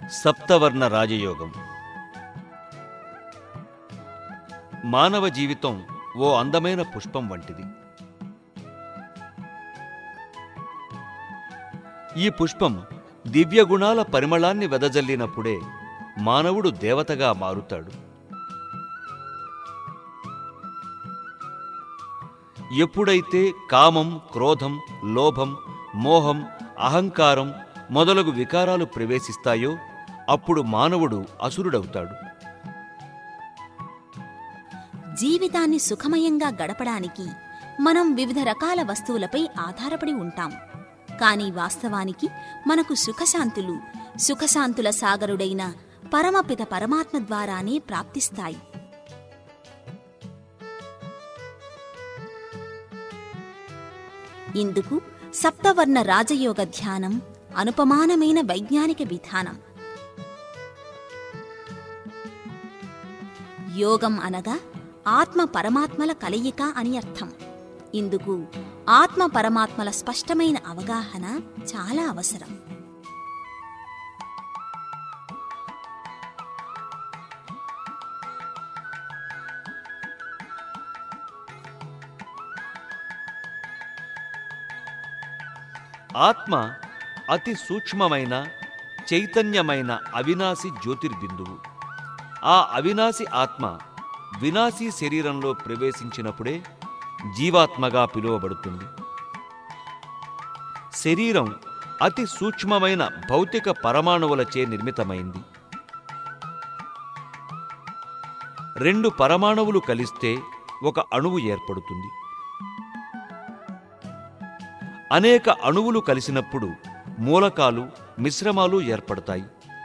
సప్తవర్ణ రాజయోగం మానవ జీవితం ఓ అందమైన పుష్పం వంటిది ఈ పుష్పం దివ్య గుణాల పరిమళాన్ని వెదజల్లినప్పుడే మానవుడు దేవతగా మారుతాడు ఎప్పుడైతే కామం క్రోధం లోభం మోహం అహంకారం మొదలగు వికారాలు ప్రవేశిస్తాయో అప్పుడు మానవుడు అసురుడవుతాడు జీవితాన్ని సుఖమయంగా గడపడానికి మనం వివిధ రకాల వస్తువులపై ఆధారపడి ఉంటాం కానీ వాస్తవానికి మనకు సుఖశాంతులు సుఖశాంతుల సాగరుడైన పరమపిత పరమాత్మ ద్వారానే ప్రాప్తిస్తాయి ఇందుకు సప్తవర్ణ రాజయోగ ధ్యానం అనుపమానమైన వైజ్ఞానిక విధానం యోగం అనగా ఆత్మ పరమాత్మల కలయిక అని అర్థం ఇందుకు ఆత్మ పరమాత్మల స్పష్టమైన అవగాహన చాలా అవసరం ఆత్మ అతి సూక్ష్మమైన చైతన్యమైన అవినాశి జ్యోతిర్బిందువు ఆ అవినాశి ఆత్మ వినాశీ శరీరంలో ప్రవేశించినప్పుడే జీవాత్మగా పిలువబడుతుంది శరీరం అతి సూక్ష్మమైన భౌతిక పరమాణువులచే నిర్మితమైంది రెండు పరమాణువులు కలిస్తే ఒక అణువు ఏర్పడుతుంది అనేక అణువులు కలిసినప్పుడు మూలకాలు మిశ్రమాలు ఏర్పడతాయి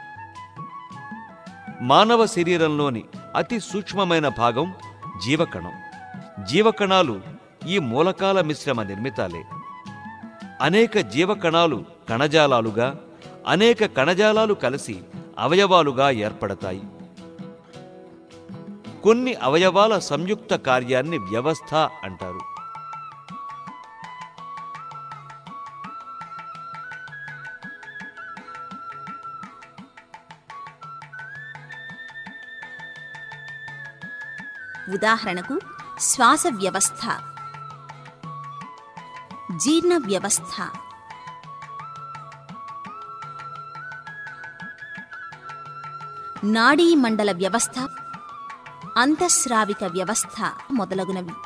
మానవ శరీరంలోని అతి సూక్ష్మమైన భాగం జీవకణం జీవకణాలు ఈ మూలకాల మిశ్రమ నిర్మితాలే అనేక జీవకణాలు కణజాలాలుగా అనేక కణజాలాలు కలిసి అవయవాలుగా ఏర్పడతాయి కొన్ని అవయవాల సంయుక్త కార్యాన్ని వ్యవస్థ అంటారు ఉదాహరణకు శ్వాస వ్యవస్థ జీర్ణ వ్యవస్థ నాడీ మండల వ్యవస్థ అంతఃస్రావిక వ్యవస్థ మొదలగునవి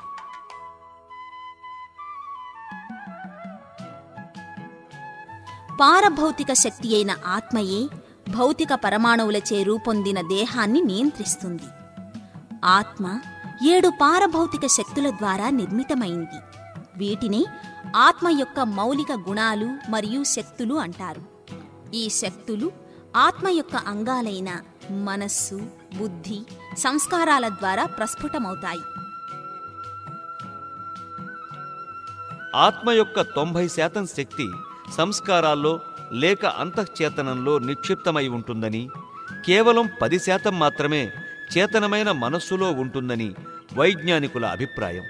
పారభౌతిక శక్తి అయిన ఆత్మయే భౌతిక పరమాణువులచే రూపొందిన దేహాన్ని నియంత్రిస్తుంది ఆత్మ ఏడు పారభౌతిక శక్తుల ద్వారా నిర్మితమైంది వీటిని ఆత్మ యొక్క మౌలిక గుణాలు మరియు శక్తులు అంటారు ఈ శక్తులు ఆత్మ యొక్క అంగాలైన మనస్సు బుద్ధి సంస్కారాల ద్వారా ప్రస్ఫుటమవుతాయి ఆత్మ యొక్క తొంభై శాతం శక్తి సంస్కారాల్లో లేక అంతఃచేతనంలో నిక్షిప్తమై ఉంటుందని కేవలం పది శాతం మాత్రమే చేతనమైన మనస్సులో ఉంటుందని వైజ్ఞానికుల అభిప్రాయం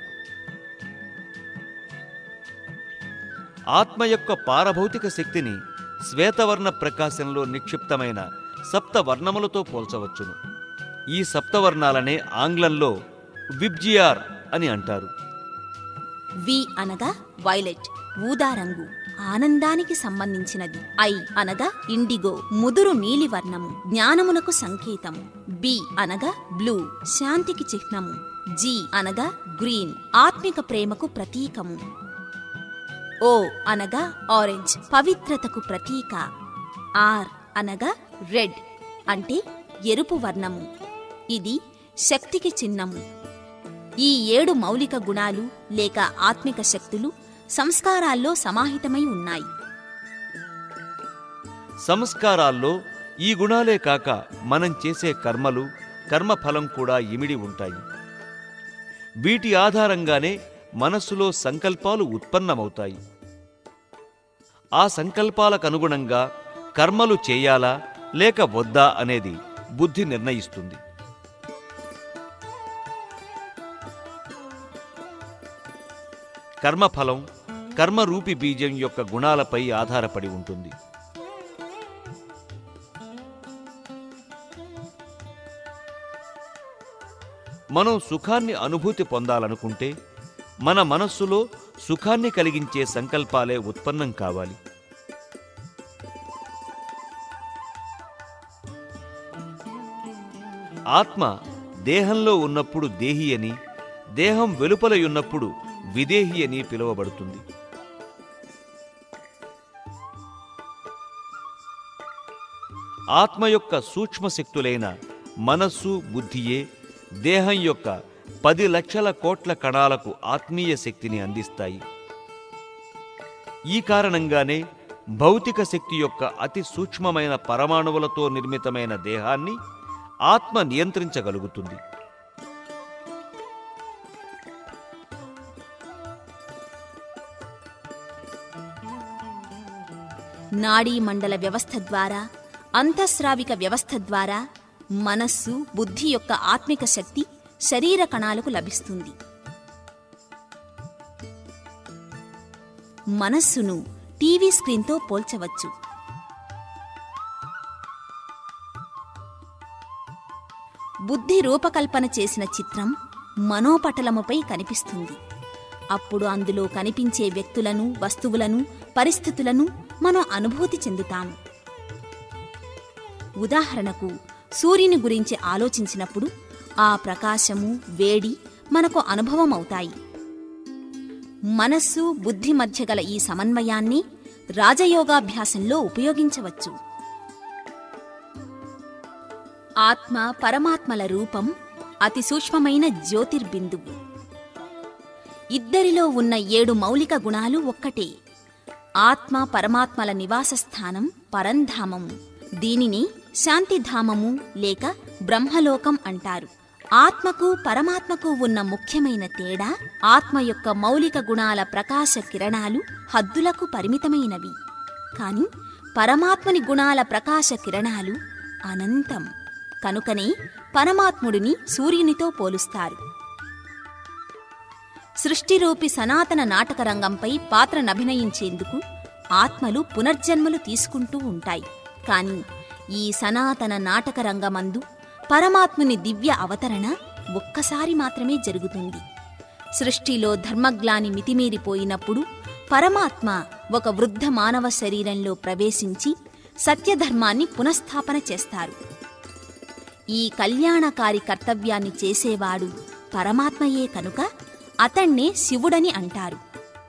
ఆత్మ యొక్క పారభౌతిక శక్తిని శ్వేతవర్ణ ప్రకాశంలో నిక్షిప్తమైన సప్తవర్ణములతో పోల్చవచ్చును ఈ సప్తవర్ణాలనే ఆంగ్లంలో విబ్జియార్ అని అంటారు వి అనగా వైలెట్ ఊదా రంగు ఆనందానికి సంబంధించినది ఐ అనగా ఇండిగో ముదురు నీలివర్ణము జ్ఞానమునకు సంకేతము బి అనగా బ్లూ శాంతికి చిహ్నము జి అనగా గ్రీన్ ఆత్మిక ప్రేమకు ప్రతీకము ఓ అనగా ఆరెంజ్ పవిత్రతకు ప్రతీక ఆర్ అనగా రెడ్ అంటే ఎరుపు వర్ణము ఇది శక్తికి చిహ్నము ఈ ఏడు మౌలిక గుణాలు లేక ఆత్మిక శక్తులు సంస్కారాల్లో సమాహితమై ఉన్నాయి సంస్కారాల్లో ఈ గుణాలే కాక మనం చేసే కర్మలు కర్మఫలం కూడా ఇమిడి ఉంటాయి వీటి ఆధారంగానే మనస్సులో సంకల్పాలు ఉత్పన్నమవుతాయి ఆ సంకల్పాలకు అనుగుణంగా కర్మలు చేయాలా లేక వద్దా అనేది బుద్ధి నిర్ణయిస్తుంది కర్మఫలం కర్మరూపి బీజం యొక్క గుణాలపై ఆధారపడి ఉంటుంది మనం సుఖాన్ని అనుభూతి పొందాలనుకుంటే మన మనస్సులో సుఖాన్ని కలిగించే సంకల్పాలే ఉత్పన్నం కావాలి ఆత్మ దేహంలో ఉన్నప్పుడు దేహి అని దేహం వెలుపల ఉన్నప్పుడు విదేహి అని పిలువబడుతుంది ఆత్మ యొక్క సూక్ష్మ శక్తులైన మనస్సు బుద్ధియే దేహం యొక్క పది లక్షల కోట్ల కణాలకు ఆత్మీయ శక్తిని అందిస్తాయి ఈ కారణంగానే భౌతిక శక్తి యొక్క అతి సూక్ష్మమైన పరమాణువులతో నిర్మితమైన దేహాన్ని ఆత్మ నియంత్రించగలుగుతుంది నాడీ మండల వ్యవస్థ ద్వారా అంతఃస్రావిక వ్యవస్థ ద్వారా మనస్సు బుద్ధి యొక్క ఆత్మిక శక్తి శరీర కణాలకు లభిస్తుంది మనస్సును టీవీ స్క్రీన్తో పోల్చవచ్చు బుద్ధి రూపకల్పన చేసిన చిత్రం మనోపటలముపై కనిపిస్తుంది అప్పుడు అందులో కనిపించే వ్యక్తులను వస్తువులను పరిస్థితులను మనం అనుభూతి చెందుతాము ఉదాహరణకు సూర్యుని గురించి ఆలోచించినప్పుడు ఆ ప్రకాశము వేడి మనకు అనుభవం అవుతాయి మనస్సు బుద్ధి మధ్య గల ఈ సమన్వయాన్ని రాజయోగాభ్యాసంలో ఉపయోగించవచ్చు ఆత్మ పరమాత్మల రూపం అతి సూక్ష్మమైన జ్యోతిర్బిందువు ఇద్దరిలో ఉన్న ఏడు మౌలిక గుణాలు ఒక్కటే ఆత్మ పరమాత్మల నివాస స్థానం పరంధామము దీనిని శాంతిధామము లేక బ్రహ్మలోకం అంటారు ఆత్మకు పరమాత్మకు ఉన్న ముఖ్యమైన తేడా ఆత్మ యొక్క మౌలిక గుణాల ప్రకాశ కిరణాలు హద్దులకు పరిమితమైనవి కాని పరమాత్మని గుణాల ప్రకాశ కిరణాలు అనంతం కనుకనే పరమాత్ముడిని సూర్యునితో పోలుస్తారు సృష్టిరూపి సనాతన నాటక రంగంపై పాత్రనభినయించేందుకు ఆత్మలు పునర్జన్మలు తీసుకుంటూ ఉంటాయి కాని ఈ సనాతన నాటక రంగమందు పరమాత్ముని దివ్య అవతరణ ఒక్కసారి మాత్రమే జరుగుతుంది సృష్టిలో ధర్మగ్లాని మితిమీరిపోయినప్పుడు పరమాత్మ ఒక వృద్ధ మానవ శరీరంలో ప్రవేశించి సత్యధర్మాన్ని పునఃస్థాపన చేస్తారు ఈ కళ్యాణకారి కర్తవ్యాన్ని చేసేవాడు పరమాత్మయే కనుక అతణ్ణే శివుడని అంటారు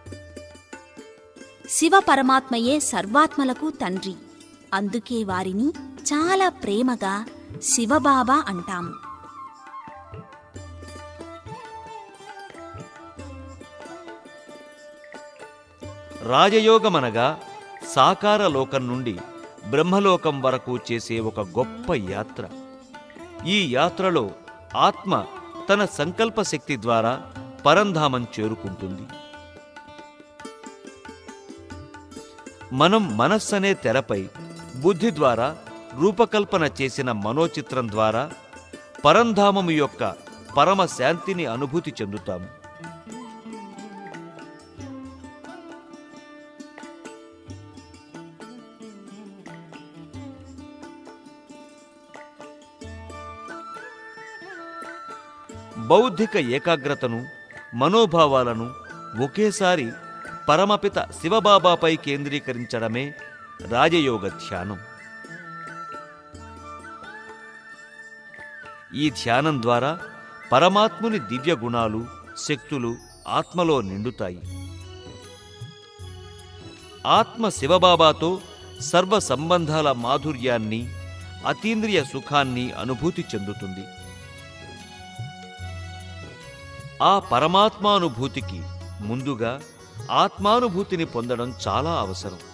శివ పరమాత్మయే సర్వాత్మలకు తండ్రి అందుకే వారిని చాలా ప్రేమగా శివబాబా అంటాము రాజయోగమనగా సాకార లోకం నుండి బ్రహ్మలోకం వరకు చేసే ఒక గొప్ప యాత్ర ఈ యాత్రలో ఆత్మ తన సంకల్ప శక్తి ద్వారా పరంధామం చేరుకుంటుంది మనం మనస్సనే తెరపై బుద్ధి ద్వారా రూపకల్పన చేసిన మనోచిత్రం ద్వారా పరంధామము యొక్క పరమ శాంతిని అనుభూతి చెందుతాము బౌద్ధిక ఏకాగ్రతను మనోభావాలను ఒకేసారి పరమపిత శివబాబాపై కేంద్రీకరించడమే రాజయోగ ధ్యానం ఈ ధ్యానం ద్వారా పరమాత్ముని దివ్య గుణాలు శక్తులు ఆత్మలో నిండుతాయి ఆత్మ శివబాబాతో సర్వ సంబంధాల మాధుర్యాన్ని అతీంద్రియ సుఖాన్ని అనుభూతి చెందుతుంది ఆ పరమాత్మానుభూతికి ముందుగా ఆత్మానుభూతిని పొందడం చాలా అవసరం